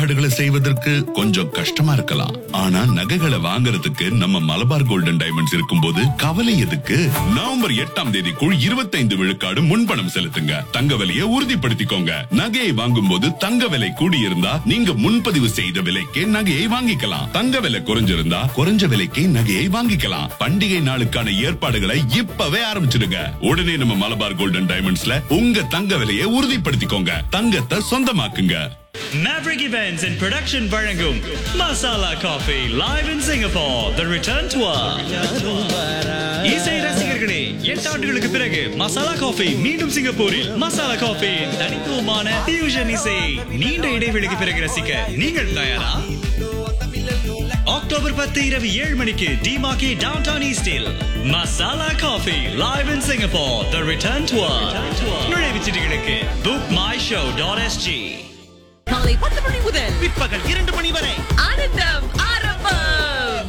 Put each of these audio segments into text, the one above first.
ஏற்பாடுகளை செய்வதற்கு கொஞ்சம் கஷ்டமா இருக்கலாம் ஆனா நகைகளை வாங்குறதுக்கு நம்ம மலபார் கோல்டன் டைமண்ட்ஸ் இருக்கும்போது கவலை எதுக்கு நவம்பர் எட்டாம் தேதிக்குள் இருபத்தைந்து விழுக்காடு முன்பணம் செலுத்துங்க தங்க விலையை உறுதிப்படுத்திக்கோங்க நகையை வாங்கும் போது தங்க விலை கூடியிருந்தா நீங்க முன்பதிவு செய்த விலைக்கே நகையை வாங்கிக்கலாம் தங்க விலை குறைஞ்சிருந்தா குறைஞ்ச விலைக்கே நகையை வாங்கிக்கலாம் பண்டிகை நாளுக்கான ஏற்பாடுகளை இப்பவே ஆரம்பிச்சிடுங்க உடனே நம்ம மலபார் கோல்டன் டைமண்ட்ஸ்ல உங்க தங்க விலையை உறுதிப்படுத்திக்கோங்க தங்கத்தை சொந்தமாக்குங்க Maverick Events and Production வழங்கும் Masala Coffee live in Singapore the return tour இசை ரசிகர்களே எட்டு ஆண்டுகளுக்கு பிறகு மசாலா காஃபி மீண்டும் சிங்கப்பூரில் மசாலா காஃபி தனித்துவமான fusion இசை நீண்ட இடைவெளிக்கு பிறகு ரசிக்க நீங்கள் தயாரா அக்டோபர் பத்து இரவு ஏழு மணிக்கு டிமாக்கி டவுன் டவுன் ஈஸ்டில் Masala Coffee live in Singapore the return tour நுழைவுச் சீட்டுகளுக்கு book my show dot SG காலை பத்து மணி முதல் பிற்பகல் இரண்டு மணி வரை ஆனந்தம் ஆரம்பம்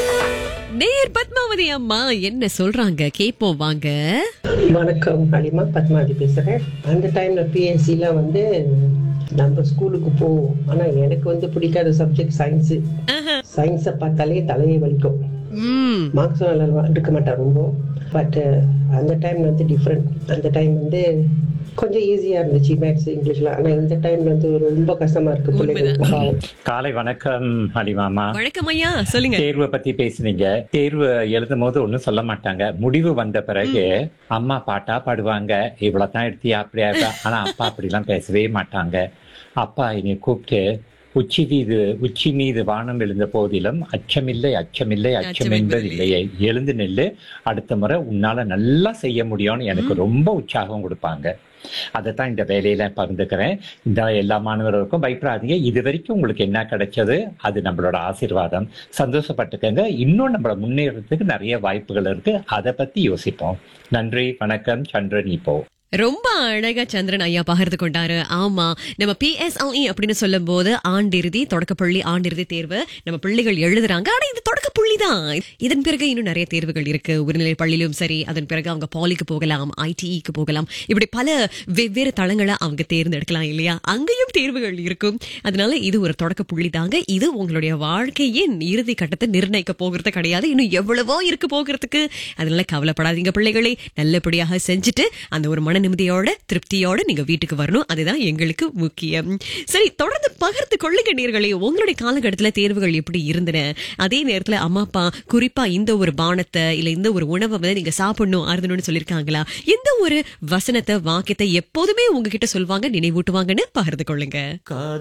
நேர் பத்மாவதி அம்மா என்ன சொல்றாங்க கேப்போம் வாங்க வணக்கம் ஹலிமா பத்மாவதி பேசுகிறேன் அந்த டைமில் பிஎஸ்சிலாம் வந்து நம்ம ஸ்கூலுக்கு போவோம் ஆனால் எனக்கு வந்து பிடிக்காத சப்ஜெக்ட் சயின்ஸு சயின்ஸை பார்த்தாலே தலையை வலிக்கும் ம் மார்க்ஸும் நல்லா எடுக்க மாட்டேன் ரொம்ப பட் அந்த டைம் வந்து டிஃப்ரெண்ட் அந்த டைம் வந்து கொஞ்சம் ஈஸியாக இருந்துச்சு மேத்ஸ் இங்கிலீஷ்லாம் ஆனால் இந்த டைம் வந்து ரொம்ப கஷ்டமாக இருக்குது பிள்ளைங்களுக்கு பாவம் காலை வணக்கம் ஹலிமாமா வணக்கம் ஐயா சொல்லுங்க தேர்வை பத்தி பேசுனீங்க தேர்வு எழுதும் போது ஒண்ணும் சொல்ல மாட்டாங்க முடிவு வந்த பிறகு அம்மா பாட்டா பாடுவாங்க இவ்வளவுதான் எடுத்தியா அப்படியா இருக்கா? ஆனா அப்பா அப்படிலாம் பேசவே மாட்டாங்க அப்பா என்னை கூப்பிட்டு உச்சி மீது உச்சி மீது வானம் எழுந்த போதிலும் அச்சமில்லை அச்சமில்லை அச்சம் என்பது இல்லையே எழுந்து நில்லு அடுத்த முறை உன்னால நல்லா செய்ய முடியும்னு எனக்கு ரொம்ப உற்சாகம் கொடுப்பாங்க அதைத்தான் இந்த வேலையில பகிர்ந்துக்கிறேன் இந்த எல்லா மாணவர்களுக்கும் பயப்படாதீங்க இது வரைக்கும் உங்களுக்கு என்ன கிடைச்சது அது நம்மளோட ஆசீர்வாதம் சந்தோஷப்பட்டுக்கங்க இன்னும் நம்மள முன்னேறதுக்கு நிறைய வாய்ப்புகள் இருக்கு அதை பத்தி யோசிப்போம் நன்றி வணக்கம் சந்திரன் இப்போ ரொம்ப அழகா சந்திரன் ஐயா பகிர்ந்து கொண்டாரு ஆமா நம்ம பிஎஸ்எல்இ அப்படின்னு சொல்லும் போது ஆண்டிறுதி தொடக்கப்பள்ளி ஆண்டிறுதி தேர்வு நம்ம பிள்ளைகள் எழுதுறாங்க ஆனா இது தொடக்க புள்ளி தான் இதன் பிறகு இன்னும் நிறைய தேர்வுகள் இருக்கு உயர்நிலை பள்ளியிலும் சரி அதன் பிறகு அவங்க பாலிக்கு போகலாம் ஐடிஇக்கு போகலாம் இப்படி பல வெவ்வேறு தளங்களை அவங்க தேர்ந்தெடுக்கலாம் இல்லையா அங்கேயும் தேர்வுகள் இருக்கும் அதனால இது ஒரு தொடக்க புள்ளி தாங்க இது உங்களுடைய வாழ்க்கையின் இறுதி கட்டத்தை நிர்ணயிக்க போகிறது கிடையாது இன்னும் எவ்வளவோ இருக்கு போகிறதுக்கு அதனால கவலைப்படாதீங்க பிள்ளைகளை நல்லபடியாக செஞ்சுட்டு அந்த ஒரு மன நிம்மதியோட திருப்தியோட நீங்க வீட்டுக்கு வரணும் அதுதான் எங்களுக்கு முக்கியம் சரி தொடர்ந்து பகிர்ந்து கொள்ளுங்க நேர்களே உங்களுடைய காலகட்டத்துல தேர்வுகள் எப்படி இருந்தன அதே நேரத்துல அம்மா அப்பா குறிப்பா இந்த ஒரு பானத்தை இல்ல இந்த ஒரு உணவை வந்து நீங்க சாப்பிடணும் அருந்தணும்னு சொல்லிருக்காங்களா இந்த ஒரு வசனத்தை வாக்கியத்தை எப்போதுமே உங்ககிட்ட சொல்வாங்க நினைவூட்டுவாங்கன்னு பகிர்ந்து கொள்ளுங்க